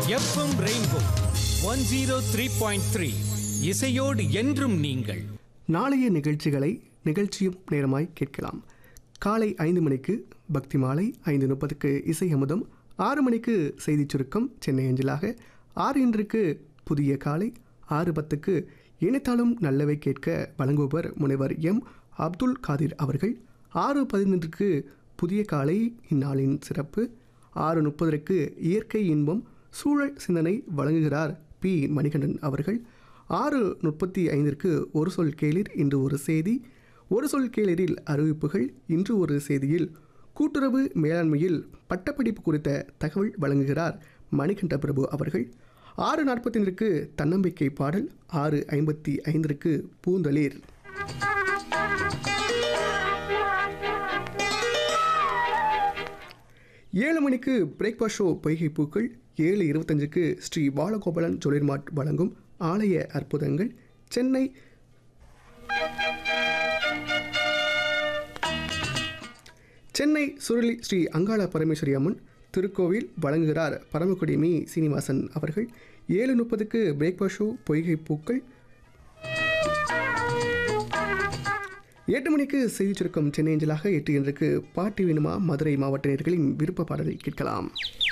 FM Rainbow one zero three point three இசையோடு என்றும் நீங்கள் நாளைய நிகழ்ச்சிகளை நிகழ்ச்சியும் நேரமாய் கேட்கலாம் காலை ஐந்து மணிக்கு பக்தி மாலை ஐந்து முப்பதுக்கு இசை அமுதம் ஆறு மணிக்கு செய்திச் சுருக்கம் சென்னை அஞ்சலாக ஆறு இன்றுக்கு புதிய காலை ஆறு பத்துக்கு இணைத்தாலும் நல்லவை கேட்க வழங்குபவர் முனைவர் எம் அப்துல் காதிர் அவர்கள் ஆறு பதினொன்றுக்கு புதிய காலை இந்நாளின் சிறப்பு ஆறு முப்பதற்கு இயற்கை இன்பம் சூழல் சிந்தனை வழங்குகிறார் பி மணிகண்டன் அவர்கள் ஆறு முப்பத்தி ஐந்திற்கு ஒரு சொல் கேளிர் இன்று ஒரு செய்தி ஒரு சொல் கேளிரில் அறிவிப்புகள் இன்று ஒரு செய்தியில் கூட்டுறவு மேலாண்மையில் பட்டப்படிப்பு குறித்த தகவல் வழங்குகிறார் மணிகண்ட பிரபு அவர்கள் ஆறு நாற்பத்தைந்திற்கு தன்னம்பிக்கை பாடல் ஆறு ஐம்பத்தி ஐந்திற்கு பூந்தளிர் ஏழு மணிக்கு பிரேக்ஃபாஸ்ட் ஷோ பொய்கை பூக்கள் ஏழு இருபத்தஞ்சுக்கு ஸ்ரீ பாலகோபாலன் ஜொலிர்மாட் வழங்கும் ஆலய அற்புதங்கள் சென்னை சென்னை சுருளி ஸ்ரீ அங்காள பரமேஸ்வரி அம்மன் திருக்கோவில் வழங்குகிறார் பரமக்குடி மீ சீனிவாசன் அவர்கள் ஏழு முப்பதுக்கு பிரேக்ஃபாஸ்ட் ஷோ பொய்கை பூக்கள் எட்டு மணிக்கு செய்திச் சுருக்கம் சென்னை அஞ்சலாக எட்டு என்றுக்கு பாட்டி வேணுமா மதுரை மாவட்ட நேர்களின் விருப்ப பாடலை கேட்கலாம்